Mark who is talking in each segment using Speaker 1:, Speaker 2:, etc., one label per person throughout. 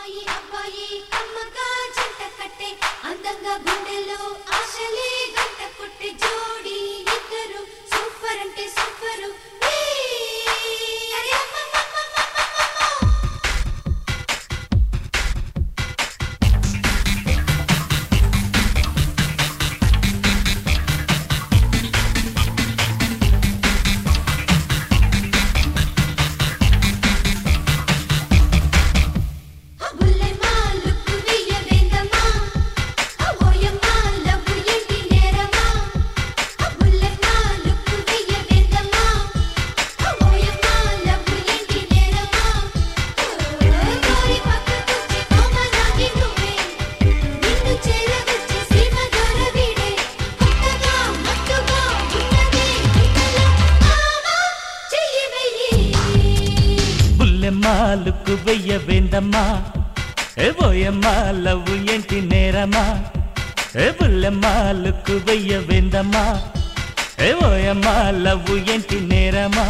Speaker 1: అమ్మాయి అబ్బాయి కమ్మగా జంట కట్టే అందంగా గుండెలో ఆశలే గంట కొట్టే జోడి ఇద్దరు సూపర్ అంటే సూపరు ఏ! అరే అమ్మమ్మమ్మమ్మమ్మమ్మమ్మో! బుల్లెమ్మా లుక్కు వెయ్యవేందమ్మా ఓయమ్మా లవ్వు ఏంటి నేరమా బుల్లెమ్మా లుక్కు వెయ్యవేందమ్మా ఓయమ్మా లవ్వు ఏంటి నేరమా గోరి పక్కకొచ్చి కోమలాగి నువ్వే నిన్ను చేరవచ్చి సీమ దొరవిడే కొత్తగా మత్తుగా ఉన్నది ఇంతలో మామా చెయ్యి వెయ్యి
Speaker 2: బుల్లెమ్మాలుకు వెయ్య వేందమ్మా ఏ బోయమ్మా లవ్వు ఏంటి నేరమా ఏ బుల్లెమ్మాలుకు వెయ్య వేందమ్మా ఏ బోయమ్మా లవ్వు ఏంటి నేరమా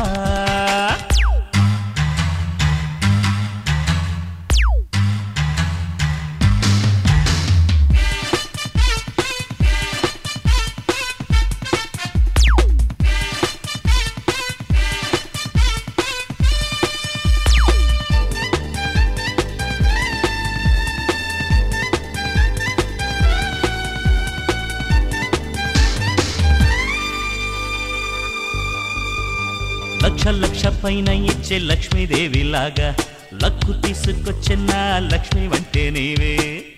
Speaker 2: లక్ష లక్ష పైన ఇచ్చే లక్ష్మీదేవి లాగా లక్కు తీసుకొచ్చిన లక్ష్మి వంటే నీవే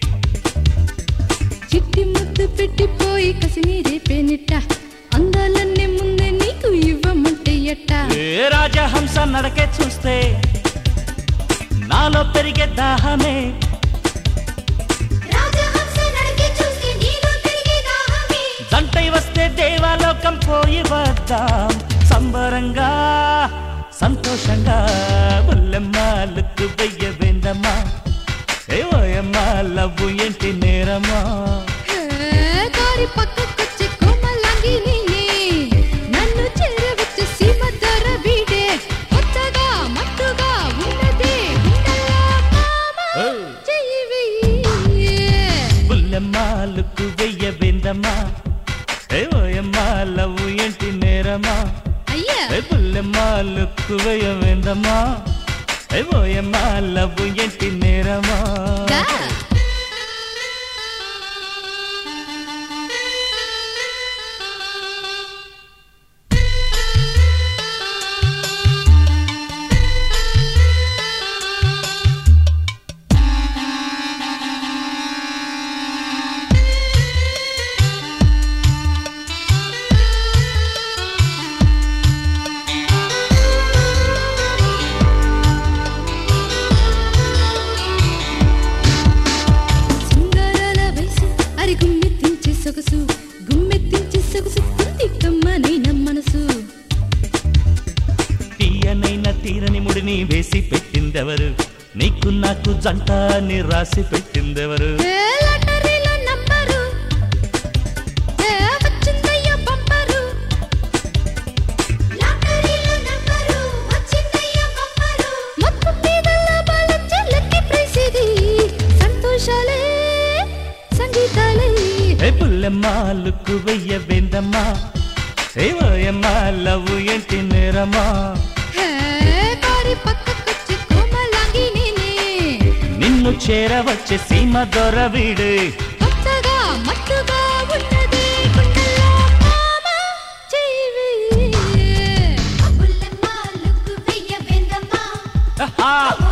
Speaker 3: చిట్టి ముద్దు పెట్టిపోయి కసిని రేపేనిట్ట అందాలన్నీ ముందే నీకు ఇవ్వమంటే ఎట్ట
Speaker 2: ఏ రాజహంస నడకే చూస్తే నాలో పెరిగే దాహమే
Speaker 1: రాజహంస నడకే చూసి నీలో పెరిగే దాహమే
Speaker 2: జంటై వస్తే దేవాలోకం పోయి వద్దాం సంబరంగా సంతోషంగా బుల్లెమ్మాలకు వెయ్య వేందమ్మా ఏవోయమ్మా లవ్వు ఏంటి నేరమా
Speaker 3: హే, దారి పక్కకొచ్చి కోమలాంగి నేనే నన్ను చేరవచ్చి సీమ ధర వీడే కొత్తగా మత్తుగా ఉన్నది గుండెల్లో మామ
Speaker 2: ఓ.
Speaker 3: చెయ్యి వెయ్యి
Speaker 2: బుల్లెమ్మాలకు వెయ్య వేందమ్మా ఏవోయమ్మా లవ్వు ఏంటి నేరమా
Speaker 3: అయ్యా
Speaker 2: ఏ బుల్లెమ్మాలకు వెయ్య వేందమ్మా ఏవోయమ్మా లవ్వు ఏంటి నేరమా
Speaker 3: దా. సింగారాల వయసు అరి గుమ్మెత్తించే సొగసు గుమ్మెత్తించే సొగసు కుంది కమ్మనైన మనసు
Speaker 2: తీయనైన తీరని ముడిని వేసి పెట్టిందెవరు నీకు నాకు జంట అని రాసి పెట్టిందెవరు
Speaker 3: ఏ లాటరీలో నంబరు ఏ వచ్చిందయ్యో బంపరు
Speaker 1: లాటరీలో నంబరు వచ్చిందయ్యా బంపరు
Speaker 3: మొత్తం మీద లాభాలొచ్చే లక్కీ ప్రైస్ ఇది సంతోషాలే సంగీతాలే
Speaker 2: ఏ పుల్లెమ్మాలకు వెయ్య వేందమ్మా ఏవోయమ్మా లవ్వు ఏంటి నేరమా
Speaker 3: హే కారి పక్కకొచ్చి కోమలాంగి నేనే
Speaker 2: నిన్ను చేరవచ్చే సీమ దొరవీడు
Speaker 3: కొత్తగా మత్తుగా ఉన్నది గుండెల్లో మామ చెయ్యి వెయ్యి
Speaker 1: బుల్లెమ్మ లుక్కు వెయ్యవేందమ్మా
Speaker 2: ఆహా!